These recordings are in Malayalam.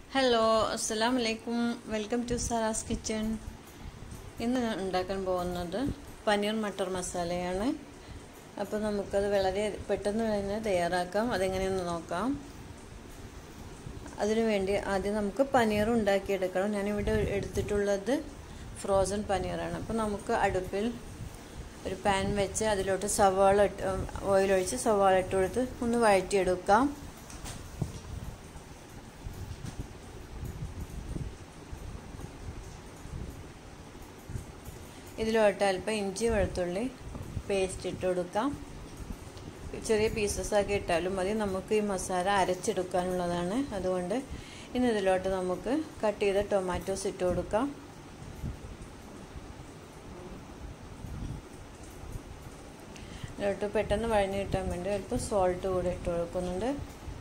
ഹലോ അസ്സലാം വലൈക്കും വെൽക്കം ടു സാറാസ് കിച്ചൺ ഇന്ന് ഞാൻ ഉണ്ടാക്കാൻ പോകുന്നത് പനീർ മട്ടർ മസാലയാണ് അപ്പോൾ നമുക്കത് വളരെ പെട്ടെന്ന് തന്നെ തയ്യാറാക്കാം അതെങ്ങനെയെന്ന് നോക്കാം അതിനുവേണ്ടി ആദ്യം നമുക്ക് പനീർ ഉണ്ടാക്കിയെടുക്കണം ഞാനിവിടെ എടുത്തിട്ടുള്ളത് ഫ്രോസൺ പനീറാണ് അപ്പോൾ നമുക്ക് അടുപ്പിൽ ഒരു പാൻ വെച്ച് അതിലോട്ട് സവാള ഇട്ട് ഓയിലൊഴിച്ച് സവാള ഇട്ട് കൊടുത്ത് ഒന്ന് വഴറ്റിയെടുക്കാം ഇതിലോട്ട് അല്പം ഇഞ്ചി വെളുത്തുള്ളി പേസ്റ്റ് ഇട്ട് കൊടുക്കാം ചെറിയ പീസസ് ആക്കി ഇട്ടാലും മതി നമുക്ക് ഈ മസാല അരച്ചെടുക്കാനുള്ളതാണ് അതുകൊണ്ട് ഇനി ഇതിലോട്ട് നമുക്ക് കട്ട് ചെയ്ത ടൊമാറ്റോസ് ഇട്ട് കൊടുക്കാം ഇതിലോട്ട് പെട്ടെന്ന് വഴഞ്ഞു കിട്ടാൻ വേണ്ടി അല്പം സോൾട്ട് കൂടെ ഇട്ട് കൊടുക്കുന്നുണ്ട്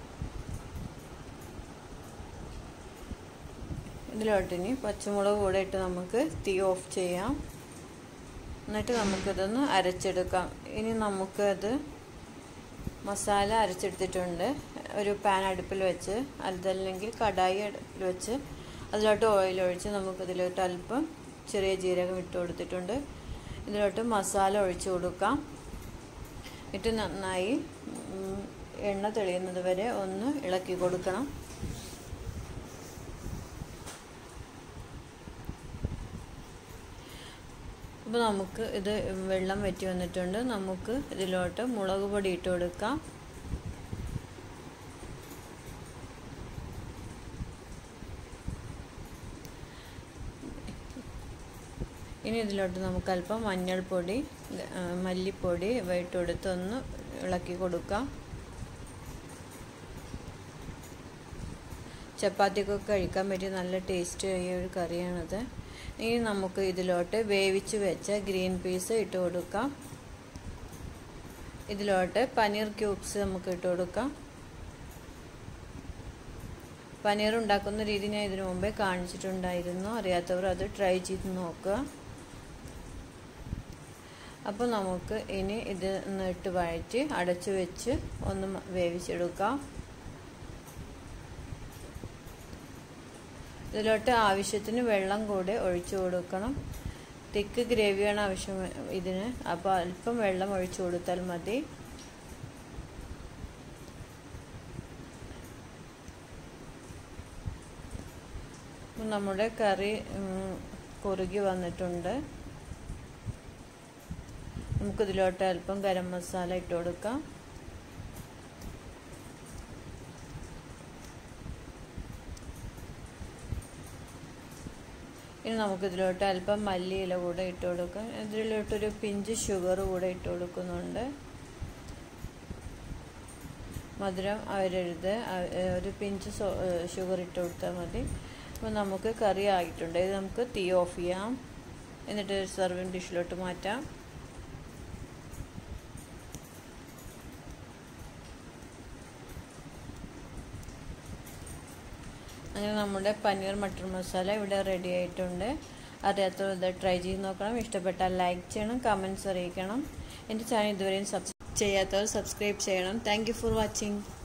ഇതിലോട്ടിനി പച്ചമുളക് കൂടെ ഇട്ട് നമുക്ക് തീ ഓഫ് ചെയ്യാം എന്നിട്ട് നമുക്കിതൊന്ന് അരച്ചെടുക്കാം ഇനി നമുക്കത് മസാല അരച്ചെടുത്തിട്ടുണ്ട് ഒരു പാൻ അടുപ്പിൽ വെച്ച് അതല്ലെങ്കിൽ കടായി അടുപ്പിൽ വെച്ച് അതിലോട്ട് ഓയിൽ ഒഴിച്ച് നമുക്കിതിലോട്ട് അല്പം ചെറിയ ജീരകം ഇട്ട് കൊടുത്തിട്ടുണ്ട് ഇതിലോട്ട് മസാല ഒഴിച്ച് കൊടുക്കാം ഇട്ട് നന്നായി എണ്ണ തെളിയുന്നത് വരെ ഒന്ന് ഇളക്കി കൊടുക്കണം അപ്പോൾ നമുക്ക് ഇത് വെള്ളം വറ്റി വന്നിട്ടുണ്ട് നമുക്ക് ഇതിലോട്ട് മുളക് പൊടി ഇട്ട് കൊടുക്കാം ഇനി ഇതിലോട്ട് നമുക്ക് അല്പം മഞ്ഞൾപ്പൊടി മല്ലിപ്പൊടി ഇട്ട് കൊടുത്ത് ഒന്ന് ഇളക്കി കൊടുക്കാം ചപ്പാത്തിക്കൊക്കെ കഴിക്കാൻ പറ്റിയ നല്ല ടേസ്റ്റ് ആയ ഒരു കറിയാണത് ഇനി നമുക്ക് ഇതിലോട്ട് വേവിച്ച് വെച്ച ഗ്രീൻ പീസ് ഇട്ട് കൊടുക്കാം ഇതിലോട്ട് പനീർ ക്യൂബ്സ് നമുക്ക് ഇട്ട് കൊടുക്കാം പനീർ ഉണ്ടാക്കുന്ന രീതി ഞാൻ ഇതിനു മുമ്പേ കാണിച്ചിട്ടുണ്ടായിരുന്നു അറിയാത്തവർ അത് ട്രൈ ചെയ്ത് നോക്കുക അപ്പോൾ നമുക്ക് ഇനി ഇത് ഇട്ട് വഴറ്റി അടച്ചു വെച്ച് ഒന്ന് വേവിച്ചെടുക്കാം ഇതിലോട്ട് ആവശ്യത്തിന് വെള്ളം കൂടെ ഒഴിച്ചു കൊടുക്കണം തിക്ക് ഗ്രേവിയാണ് ആവശ്യം ഇതിന് അപ്പോൾ അല്പം വെള്ളം ഒഴിച്ചു കൊടുത്താൽ മതി നമ്മുടെ കറി കുറുകി വന്നിട്ടുണ്ട് നമുക്കിതിലോട്ട് അല്പം ഗരം മസാല ഇട്ട് കൊടുക്കാം ഇനി നമുക്കിതിലോട്ട് അല്പം മല്ലിയില കൂടെ ഇട്ട് കൊടുക്കാം ഇതിലോട്ടൊരു പിഞ്ച് ഷുഗർ കൂടെ ഇട്ട് കൊടുക്കുന്നുണ്ട് മധുരം അവരെഴുത് ഒരു പിഞ്ച് ഷുഗർ ഇട്ട് കൊടുത്താൽ മതി അപ്പോൾ നമുക്ക് കറി ആയിട്ടുണ്ട് ഇത് നമുക്ക് തീ ഓഫ് ചെയ്യാം എന്നിട്ട് സെർവിങ് ഡിഷിലോട്ട് മാറ്റാം അങ്ങനെ നമ്മുടെ പനീർ മട്ടർ മസാല ഇവിടെ റെഡി ആയിട്ടുണ്ട് അറിയാത്തവർ ഇത് ട്രൈ ചെയ്ത് നോക്കണം ഇഷ്ടപ്പെട്ടാൽ ലൈക്ക് ചെയ്യണം കമൻറ്റ്സ് അറിയിക്കണം എൻ്റെ ചാനൽ ഇതുവരെയും സബ്സ്ക്രൈബ് ചെയ്യാത്തവർ സബ്സ്ക്രൈബ് ചെയ്യണം താങ്ക് ഫോർ വാച്ചിങ്